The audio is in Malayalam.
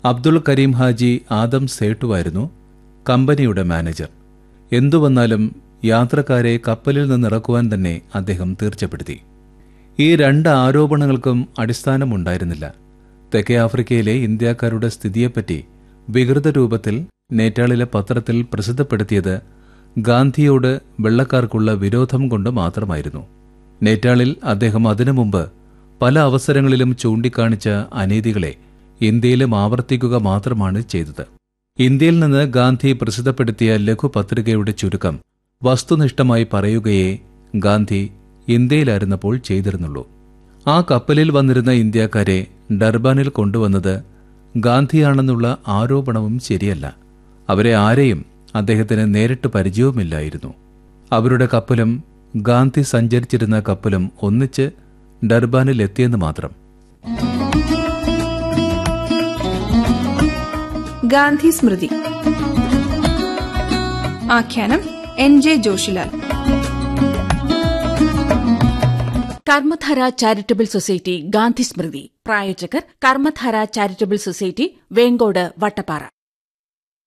അബ്ദുൾ കരീം ഹാജി ആദം സേട്ടുവായിരുന്നു കമ്പനിയുടെ മാനേജർ എന്തു വന്നാലും യാത്രക്കാരെ കപ്പലിൽ നിന്നിറക്കുവാൻ തന്നെ അദ്ദേഹം തീർച്ചപ്പെടുത്തി ഈ രണ്ട് ആരോപണങ്ങൾക്കും അടിസ്ഥാനമുണ്ടായിരുന്നില്ല തെക്കേ ആഫ്രിക്കയിലെ ഇന്ത്യക്കാരുടെ സ്ഥിതിയെപ്പറ്റി വികൃത രൂപത്തിൽ നേറ്റാളിലെ പത്രത്തിൽ പ്രസിദ്ധപ്പെടുത്തിയത് ഗാന്ധിയോട് വെള്ളക്കാർക്കുള്ള വിരോധം കൊണ്ട് മാത്രമായിരുന്നു നേറ്റാളിൽ അദ്ദേഹം അതിനു മുമ്പ് പല അവസരങ്ങളിലും ചൂണ്ടിക്കാണിച്ച അനീതികളെ ഇന്ത്യയിലും ആവർത്തിക്കുക മാത്രമാണ് ചെയ്തത് ഇന്ത്യയിൽ നിന്ന് ഗാന്ധി പ്രസിദ്ധപ്പെടുത്തിയ ലഘുപത്രികയുടെ ചുരുക്കം വസ്തുനിഷ്ഠമായി പറയുകയേ ഗാന്ധി ഇന്ത്യയിലായിരുന്നപ്പോൾ ചെയ്തിരുന്നുള്ളൂ ആ കപ്പലിൽ വന്നിരുന്ന ഇന്ത്യക്കാരെ ഡർബാനിൽ കൊണ്ടുവന്നത് ഗാന്ധിയാണെന്നുള്ള ആരോപണവും ശരിയല്ല അവരെ ആരെയും അദ്ദേഹത്തിന് നേരിട്ട് പരിചയവുമില്ലായിരുന്നു അവരുടെ കപ്പലും ഗാന്ധി സഞ്ചരിച്ചിരുന്ന കപ്പലും ഒന്നിച്ച് ഡർബാനിൽ എത്തിയെന്ന് മാത്രം ഗാന്ധി സ്മൃതി ആഖ്യാനം N J Joshilal Karmadhara charitable society Gandhi Smriti പ്രായോജകർ കർമ്മധാര ചാരിറ്റബിൾ സൊസൈറ്റി വേങ്കോട് വട്ടപ്പാറ